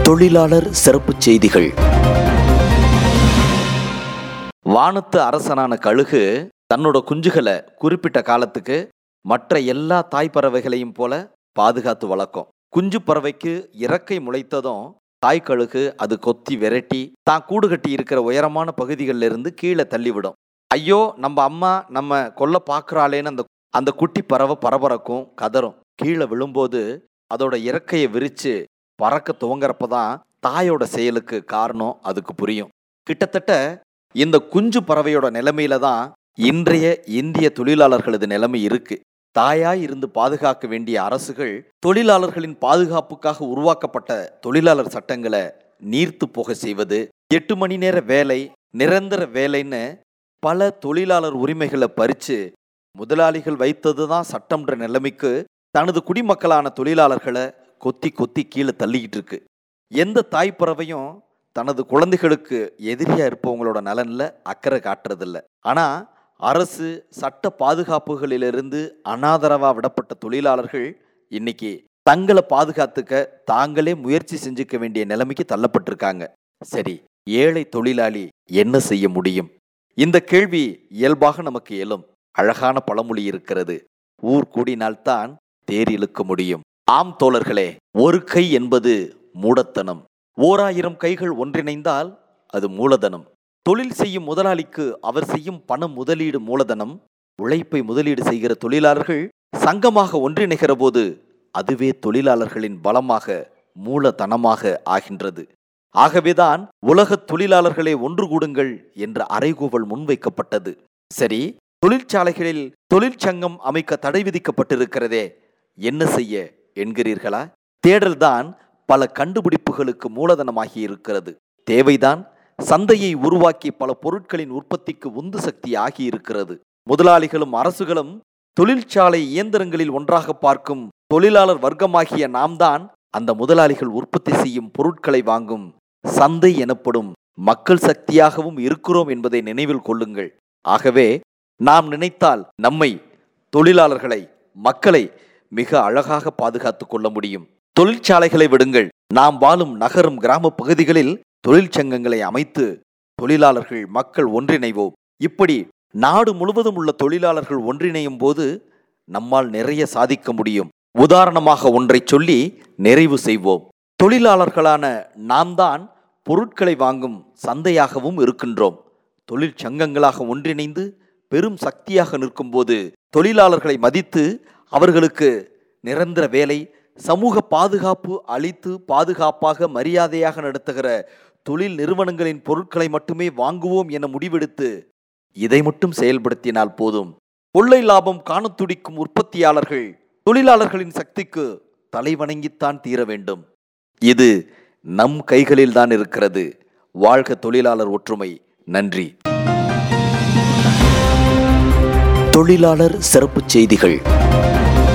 தொழிலாளர் சிறப்புச் செய்திகள் வானத்து அரசனான கழுகு தன்னோட குஞ்சுகளை குறிப்பிட்ட காலத்துக்கு மற்ற எல்லா தாய் பறவைகளையும் போல பாதுகாத்து வளர்க்கும் குஞ்சு பறவைக்கு இறக்கை முளைத்ததும் தாய் கழுகு அது கொத்தி விரட்டி தான் கூடு கட்டி இருக்கிற உயரமான பகுதிகளில் இருந்து கீழே தள்ளிவிடும் ஐயோ நம்ம அம்மா நம்ம கொல்ல பார்க்குறாளேன்னு அந்த அந்த குட்டி பறவை பரபரக்கும் கதறும் கீழே விழும்போது அதோட இறக்கையை விரிச்சு பறக்க துவங்குறப்ப தான் தாயோட செயலுக்கு காரணம் அதுக்கு புரியும் கிட்டத்தட்ட இந்த குஞ்சு பறவையோட நிலைமையில தான் இன்றைய இந்திய தொழிலாளர்களது நிலைமை இருக்கு தாயாய் இருந்து பாதுகாக்க வேண்டிய அரசுகள் தொழிலாளர்களின் பாதுகாப்புக்காக உருவாக்கப்பட்ட தொழிலாளர் சட்டங்களை நீர்த்து போக செய்வது எட்டு மணி நேர வேலை நிரந்தர வேலைன்னு பல தொழிலாளர் உரிமைகளை பறிச்சு முதலாளிகள் வைத்தது தான் சட்டம்ன்ற நிலைமைக்கு தனது குடிமக்களான தொழிலாளர்களை கொத்தி கொத்தி கீழே தள்ளிக்கிட்டு இருக்கு எந்த தாய் பறவையும் தனது குழந்தைகளுக்கு எதிரியா இருப்பவங்களோட நலன்ல அக்கறை காட்டுறதில்ல ஆனா அரசு சட்ட பாதுகாப்புகளிலிருந்து அனாதரவா விடப்பட்ட தொழிலாளர்கள் இன்னைக்கு தங்களை பாதுகாத்துக்க தாங்களே முயற்சி செஞ்சுக்க வேண்டிய நிலைமைக்கு தள்ளப்பட்டிருக்காங்க சரி ஏழை தொழிலாளி என்ன செய்ய முடியும் இந்த கேள்வி இயல்பாக நமக்கு எழும் அழகான பழமொழி இருக்கிறது ஊர் கூடினால்தான் தேர் இழுக்க முடியும் ஆம் தோழர்களே ஒரு கை என்பது மூடத்தனம் ஓராயிரம் கைகள் ஒன்றிணைந்தால் அது மூலதனம் தொழில் செய்யும் முதலாளிக்கு அவர் செய்யும் பண முதலீடு மூலதனம் உழைப்பை முதலீடு செய்கிற தொழிலாளர்கள் சங்கமாக ஒன்றிணைகிற போது அதுவே தொழிலாளர்களின் பலமாக மூலதனமாக ஆகின்றது ஆகவேதான் உலக தொழிலாளர்களே ஒன்று கூடுங்கள் என்ற அறைகூவல் முன்வைக்கப்பட்டது சரி தொழிற்சாலைகளில் தொழிற்சங்கம் அமைக்க தடை விதிக்கப்பட்டிருக்கிறதே என்ன செய்ய என்கிறீர்களா தேடல்தான் பல கண்டுபிடிப்புகளுக்கு மூலதனமாகி இருக்கிறது தேவைதான் சந்தையை உருவாக்கி பல பொருட்களின் உற்பத்திக்கு உந்து சக்தி ஆகி இருக்கிறது முதலாளிகளும் அரசுகளும் தொழிற்சாலை இயந்திரங்களில் ஒன்றாக பார்க்கும் தொழிலாளர் வர்க்கமாகிய நாம் தான் அந்த முதலாளிகள் உற்பத்தி செய்யும் பொருட்களை வாங்கும் சந்தை எனப்படும் மக்கள் சக்தியாகவும் இருக்கிறோம் என்பதை நினைவில் கொள்ளுங்கள் ஆகவே நாம் நினைத்தால் நம்மை தொழிலாளர்களை மக்களை மிக அழகாக பாதுகாத்துக் கொள்ள முடியும் தொழிற்சாலைகளை விடுங்கள் நாம் வாழும் நகரும் கிராம பகுதிகளில் தொழிற்சங்கங்களை அமைத்து தொழிலாளர்கள் மக்கள் ஒன்றிணைவோம் இப்படி நாடு முழுவதும் உள்ள தொழிலாளர்கள் ஒன்றிணையும் போது நம்மால் நிறைய சாதிக்க முடியும் உதாரணமாக ஒன்றை சொல்லி நிறைவு செய்வோம் தொழிலாளர்களான நாம் தான் பொருட்களை வாங்கும் சந்தையாகவும் இருக்கின்றோம் தொழிற்சங்கங்களாக ஒன்றிணைந்து பெரும் சக்தியாக நிற்கும்போது தொழிலாளர்களை மதித்து அவர்களுக்கு நிரந்தர வேலை சமூக பாதுகாப்பு அளித்து பாதுகாப்பாக மரியாதையாக நடத்துகிற தொழில் நிறுவனங்களின் பொருட்களை மட்டுமே வாங்குவோம் என முடிவெடுத்து இதை மட்டும் செயல்படுத்தினால் போதும் கொள்ளை லாபம் காணத் துடிக்கும் உற்பத்தியாளர்கள் தொழிலாளர்களின் சக்திக்கு தலைவணங்கித்தான் தீர வேண்டும் இது நம் கைகளில் தான் இருக்கிறது வாழ்க தொழிலாளர் ஒற்றுமை நன்றி தொழிலாளர் சிறப்புச் செய்திகள்